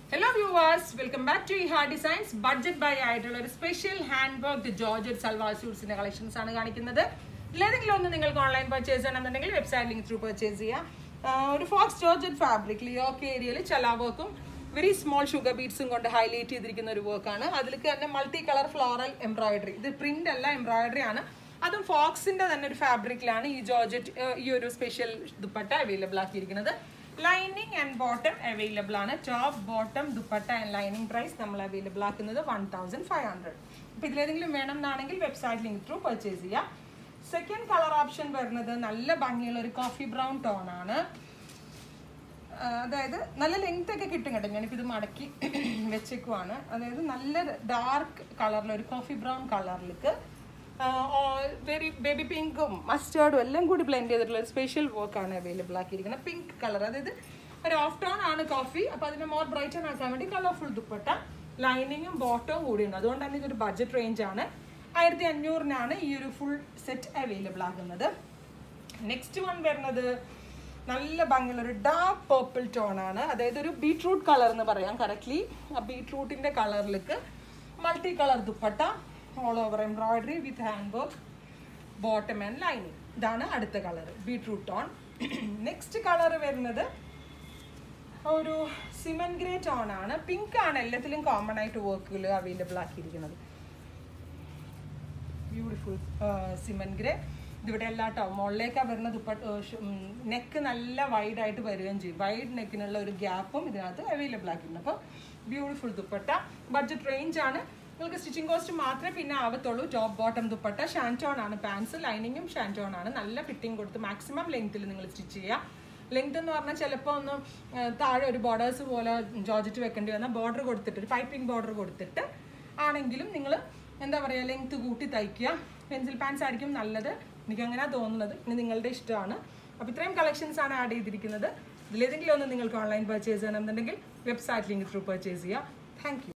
hello viewers welcome back to Eha designs budget ബൈ ആയിട്ടുള്ള ഒരു special hand work georgette salwar സ്യൂട്ട്സിന്റെ കളക്ഷൻസ് ആണ് കാണിക്കുന്നത് ഇതിലേതെങ്കിലും ഒന്ന് നിങ്ങൾക്ക് ഓൺലൈൻ പർച്ചേസ് ചെയ്യണമെന്നുണ്ടെങ്കിൽ വെബ്സൈറ്റ് ലിങ്ക് ത്രൂ പർച്ചേസ് ചെയ്യാം ആഹ് ഒരു ഫോക്സ് ജോർജറ്റ് ഫാബ്രിക് ലിയോക്ക് ഏരിയയിൽ ചലാ വർക്കും വെരി സ്മോൾ ഷുഗർ ബീഡ്സും കൊണ്ട് ഹൈലൈറ്റ് ചെയ്തിരിക്കുന്ന ഒരു വർക്കാണ് അതിലേക്ക് തന്നെ മൾട്ടി കളർ ഫ്ലോറൽ എംബ്രോയിഡറി ഇത് പ്രിന്റ് അല്ല എംബ്രോയിഡറി ആണ് അതും ഫോക്സിന്റെ തന്നെ ഒരു ഫാബ്രിക്കിലാണ് ഈ ജോർജറ്റ് ഈ ഒരു സ്പെഷ്യൽ ദുപ്പട്ട അവൈലബിൾ ആക്കിയിരിക്കുന്നത് ലൈനിങ് ആൻഡ് ബോട്ടം അവൈലബിൾ ആണ് top bottom dupatta and lining price നമ്മൾ അവൈലബിൾ ആക്കുന്നത് വൺ തൗസൻഡ് ഫൈവ് ഹൺഡ്രഡ് അപ്പോൾ ഇതിലേതെങ്കിലും വേണം എന്നാണെങ്കിൽ വെബ്സൈറ്റ് ലിങ്ക് ത്രൂ പർച്ചേസ് ചെയ്യാം സെക്കൻഡ് കളർ ഓപ്ഷൻ വരുന്നത് നല്ല ഭംഗിയുള്ള ഒരു കോഫി ബ്രൗൺ ടോൺ ആണ് ആ, അതായത് നല്ല ലെങ്ത് ഒക്കെ കിട്ടും കേട്ടോ ഞാനിപ്പോൾ ഇത് മടക്കി വെച്ചേക്കുവാണ് അതായത് നല്ല ഡാർക്ക് കളറിൽ ഒരു കോഫി ബ്രൗൺ കളറിലേക്ക് വെരി ബേബി പിങ്കും മസ്റ്റേർഡും എല്ലാം കൂടി ബ്ലെൻഡ് ചെയ്തിട്ടുള്ള ഒരു സ്പെഷ്യൽ വർക്കാണ് അവൈലബിൾ ആക്കിയിരിക്കുന്നത് പിങ്ക് കളർ അതായത് ഒരു ഓഫ് ടോൺ ആണ് കോഫി അപ്പോൾ അതിനെ മോർ ബ്രൈറ്റൻ ആക്കാൻ വേണ്ടി കളർഫുൾ ദുപ്പട്ട ലൈനിങ്ങും ബോട്ടവും കൂടിയുണ്ട് അതുകൊണ്ട് തന്നെ ഇതൊരു ബഡ്ജറ്റ് റേഞ്ച് ആണ് ആയിരത്തി അഞ്ഞൂറിനാണ് ഈ ഒരു ഫുൾ സെറ്റ് അവൈലബിൾ ആകുന്നത് നെക്സ്റ്റ് വൺ വരുന്നത് നല്ല ഭംഗിയുള്ള ഒരു ഡാർക്ക് പേർപ്പിൾ ടോൺ ആണ് അതായത് ഒരു ബീട്രൂട്ട് കളർ എന്ന് പറയാം കറക്റ്റ്ലി ആ ബീട്രൂട്ടിന്റെ കളറിലേക്ക് multi colour dupatta all over embroidery with hand work bottom and lining ഇതാണ് അടുത്ത colour beetroot tone next colour വരുന്നത് ഒരു സിമൻ ഗ്രേ ടോൺ ആണ് പിങ്ക് ആണ് എല്ലാത്തിലും കോമൺ ആയിട്ട് വർക്കുകൾ അവൈലബിൾ ആക്കിയിരിക്കുന്നത് ബ്യൂട്ടിഫുൾ സിമൻ ഗ്രേ ഇതിവിടെ എല്ലാ കേട്ടോ മുകളിലേക്കാണ് വരുന്ന ദുപ്പട്ട നെക്ക് നല്ല വൈഡ് ആയിട്ട് വരികയും ചെയ്യും വൈഡ് നെക്കിനുള്ള ഒരു ഗ്യാപ്പും ഇതിനകത്ത് അവൈലബിൾ ആക്കിയിട്ടുണ്ട് അപ്പോൾ ബ്യൂട്ടിഫുൾ ദുപ്പട്ട ബഡ്ജറ്റ് റേഞ്ച് ആണ് നിങ്ങൾക്ക് സ്റ്റിച്ചിങ് കോസ്റ്റ് മാത്രമേ പിന്നെ ആവത്തുള്ളൂ ടോപ്പ് ബോട്ടം ദുപ്പട്ട ഷാൻറ്റോൺ ആണ് പാൻസ് ലൈനിങ്ങും ഷാൻറ്റോൺ ആണ് നല്ല ഫിറ്റിംഗ് കൊടുത്ത് മാക്സിമം ലെങ്ത്തിൽ നിങ്ങൾ സ്റ്റിച്ച് ചെയ്യുക ലെങ്ത് എന്ന് പറഞ്ഞാൽ ചിലപ്പോൾ ഒന്ന് ആ, താഴെ ഒരു ബോർഡേഴ്സ് പോലെ ജോർജറ്റ് വെക്കേണ്ടി വന്നാൽ ബോർഡർ കൊടുത്തിട്ട് ഒരു പൈപ്പിംഗ് ബോർഡർ കൊടുത്തിട്ട് ആണെങ്കിലും നിങ്ങൾ എന്താ പറയുക ലെങ്ത് കൂട്ടി തയ്ക്കുക പെൻസിൽ പാൻസ് ആയിരിക്കും നല്ലത് എനിക്ക് അങ്ങനെ തോന്നുന്നത് ഇനി നിങ്ങളുടെ ഇഷ്ടമാണ് അപ്പോൾ ഇത്രയും കളക്ഷൻസ് ആണ് ആഡ് ചെയ്തിരിക്കുന്നത് ഇതിലേതെങ്കിലും ഒന്ന് നിങ്ങൾക്ക് ഓൺലൈൻ പർച്ചേസ് ചെയ്യണമെന്നുണ്ടെങ്കിൽ വെബ്സൈറ്റ് ലിങ്ക് ത്രൂ പർച്ചേസ് ചെയ്യുക താങ്ക്